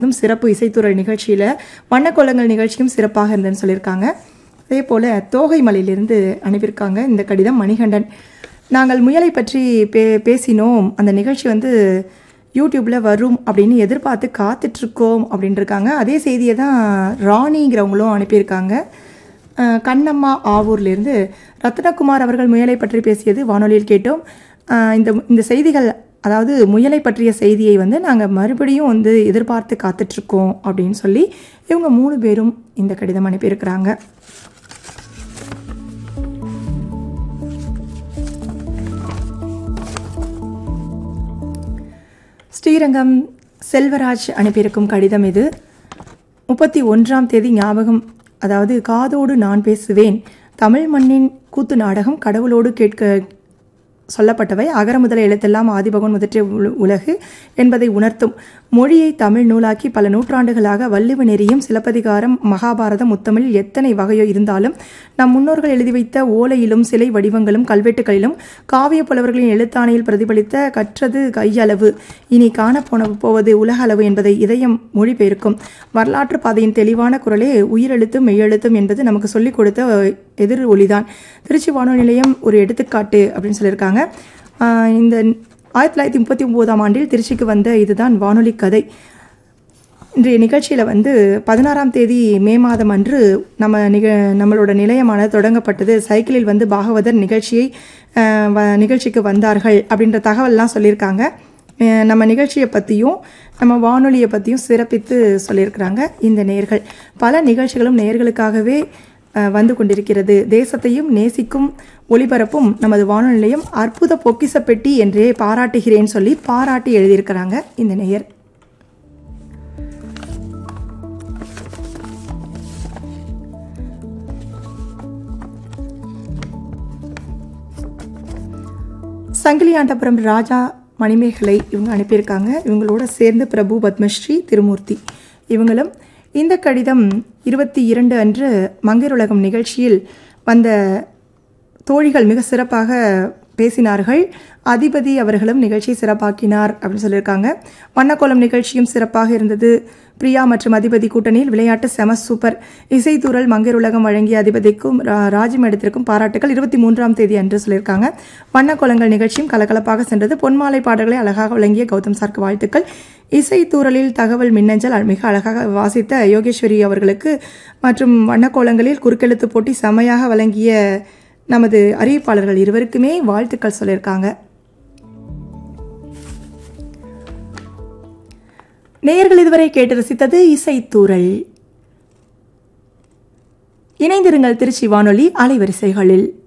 இன்னும் சிறப்பு இசைத்துறை நிகழ்ச்சியில் வண்ணக்கோலங்கள் நிகழ்ச்சியும் சிறப்பாக இருந்ததுன்னு சொல்லியிருக்காங்க அதே போல் தோகை மலையிலிருந்து அனுப்பியிருக்காங்க இந்த கடிதம் மணிகண்டன் நாங்கள் முயலை பற்றி பே பேசினோம் அந்த நிகழ்ச்சி வந்து யூடியூப்பில் வரும் அப்படின்னு எதிர்பார்த்து காத்துட்ருக்கோம் அப்படின்னு இருக்காங்க அதே செய்தியை தான் ராணிங்கிறவங்களும் அனுப்பியிருக்காங்க அஹ் கண்ணம்மா ஆவூர்லேருந்து ரத்னகுமார் அவர்கள் முயலை பற்றி பேசியது வானொலியில் கேட்டோம் அஹ் இந்த இந்த செய்திகள் அதாவது முயலை பற்றிய செய்தியை வந்து நாங்கள் மறுபடியும் வந்து எதிர்பார்த்து காத்துட்ருக்கோம் அப்படின்னு சொல்லி இவங்க மூணு பேரும் இந்த கடிதம் அனுப்பியிருக்கிறாங்க ஸ்ரீரங்கம் செல்வராஜ் அனுப்பியிருக்கும் கடிதம் இது முப்பத்தி ஒன்றாம் தேதி ஞாபகம் அதாவது காதோடு நான் பேசுவேன் தமிழ் மண்ணின் கூத்து நாடகம் கடவுளோடு கேட்க சொல்லப்பட்டவை அகர முதல எழுத்தெல்லாம் ஆதிபகவன் முதற்றிய உல- உலகு என்பதை உணர்த்தும் மொழியை தமிழ் நூலாக்கி பல நூற்றாண்டுகளாக வள்ளுவ நெறியும் சிலப்பதிகாரம் மகாபாரதம் முத்தமிழ் எத்தனை வகையோ இருந்தாலும் நம் முன்னோர்கள் எழுதி வைத்த ஓலையிலும் சிலை வடிவங்களும் கல்வெட்டுகளிலும் காவிய புலவர்களின் எழுத்தாணையில் பிரதிபலித்த கற்றது கையளவு இனி காணப்போன போவது உலக அளவு என்பதை இதயம் மொழிபெயர்க்கும் வரலாற்று பாதையின் தெளிவான குரலே உயிரெழுத்தும் மெய்யெழுத்தும் என்பது நமக்கு சொல்லிக் கொடுத்த எதிர் ஒளிதான் திருச்சி வானொலி நிலையம் ஒரு எடுத்துக்காட்டு அப்படின்னு சொல்லியிருக்காங்க ஆஹ் இந்த ஆயிரத்தி தொள்ளாயிரத்தி முப்பத்தி ஒம்போதாம் ஆண்டில் திருச்சிக்கு வந்த இதுதான் வானொலி கதை இன்றைய நிகழ்ச்சியில் வந்து பதினாறாம் தேதி மே மாதம் அன்று நம்ம நிக நம்மளோட நிலையமானது தொடங்கப்பட்டது சைக்கிளில் வந்து பாகவதர் நிகழ்ச்சியை ஆஹ் வ- நிகழ்ச்சிக்கு வந்தார்கள் அப்படின்ற தகவல்லாம் சொல்லியிருக்காங்க ஆஹ் நம்ம நிகழ்ச்சியை பற்றியும் நம்ம வானொலியை பற்றியும் சிறப்பித்து சொல்லியிருக்கிறாங்க இந்த நேர்கள் பல நிகழ்ச்சிகளும் நேர்களுக்காகவே ஆஹ் வந்து கொண்டிருக்கிறது தேசத்தையும் நேசிக்கும் ஒளிபரப்பும் நமது வானொலி நிலையம் அற்புத பொக்கிச பெட்டி என்றே பாராட்டுகிறேன் சொல்லி பாராட்டி எழுதியிருக்கிறாங்க இந்த நேயர் சங்கிலியாண்டபுரம் ராஜா மணிமேகலை இவங்க அனுப்பியிருக்காங்க இவங்களோட சேர்ந்து பிரபு பத்மஸ்ரீ திருமூர்த்தி இவங்களும் இந்த கடிதம் இருபத்தி இரண்டு அன்று மங்கையர் உலகம் நிகழ்ச்சியில் வந்த தோழிகள் மிக சிறப்பாக பேசினார்கள் அதிபதி அவர்களும் நிகழ்ச்சியை சிறப்பாக்கினார் அப்படின்னு சொல்லியிருக்காங்க வண்ணக்கோலம் நிகழ்ச்சியும் சிறப்பாக இருந்தது பிரியா மற்றும் அதிபதி கூட்டணியில் விளையாட்டு செம சூப்பர் இசைத்தூரல் மங்கையர் உலகம் வழங்கிய அதிபதிக்கும் ரா- ராஜி மேடத்திற்கும் பாராட்டுகள் இருபத்தி மூன்றாம் தேதி அன்று சொல்லியிருக்காங்க வண்ணக்கோலங்கள் நிகழ்ச்சியும் கலகலப்பாக சென்றது பொன்மாலை பாடல்களை அழகாக வழங்கிய கௌதம் சார்க்கு வாழ்த்துக்கள் இசைத்தூரலில் தகவல் மின்னஞ்சல் அ- மிக அழகாக வாசித்த யோகேஸ்வரி அவர்களுக்கு மற்றும் வண்ணக்கோலங்களில் குறுக்கெழுத்து போட்டி செமையாக வழங்கிய நமது அறிவிப்பாளர்கள் இருவருக்குமே வாழ்த்துக்கள் சொல்லியிருக்காங்க நேயர்கள் இதுவரை கேட்டு ரசித்தது இசைத்தூரல் இணைந்திருங்கள் திருச்சி வானொலி அலைவரிசைகளில்